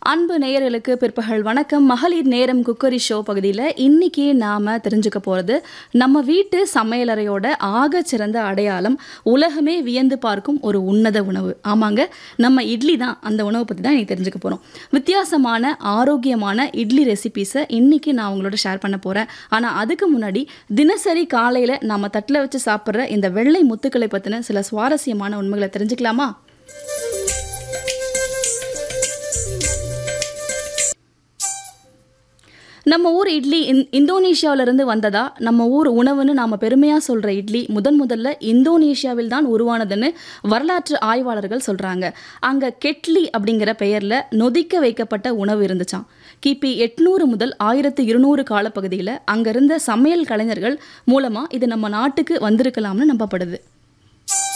அன்பு நேயர்களுக்கு பிற்பகல் வணக்கம் மகளிர் நேரம் குக்கரி ஷோ பகுதியில் இன்னைக்கு நாம தெரிஞ்சுக்க போறது நம்ம வீட்டு சமையலறையோட ஆக சிறந்த அடையாளம் உலகமே வியந்து பார்க்கும் ஒரு உன்னத உணவு ஆமாங்க நம்ம இட்லி தான் அந்த உணவை பற்றி தான் இன்னைக்கு தெரிஞ்சுக்க போகிறோம் வித்தியாசமான ஆரோக்கியமான இட்லி ரெசிபீஸை இன்னைக்கு நான் உங்களோட ஷேர் பண்ண போகிறேன் ஆனால் அதுக்கு முன்னாடி தினசரி காலையில் நம்ம தட்டில் வச்சு சாப்பிட்ற இந்த வெள்ளை முத்துக்களை பற்றின சில சுவாரஸ்யமான உண்மைகளை தெரிஞ்சுக்கலாமா நம்ம ஊர் இட்லி இந் இந்தோனேஷியாவிலிருந்து வந்ததா நம்ம ஊர் உணவுன்னு நாம் பெருமையாக சொல்கிற இட்லி முதன் முதல்ல இந்தோனேஷியாவில் தான் உருவானதுன்னு வரலாற்று ஆய்வாளர்கள் சொல்கிறாங்க அங்கே கெட்லி அப்படிங்கிற பெயரில் நொதிக்க வைக்கப்பட்ட உணவு இருந்துச்சாம் கிபி எட்நூறு முதல் ஆயிரத்து இருநூறு காலப்பகுதியில் அங்கே இருந்த சமையல் கலைஞர்கள் மூலமாக இது நம்ம நாட்டுக்கு வந்திருக்கலாம்னு நம்பப்படுது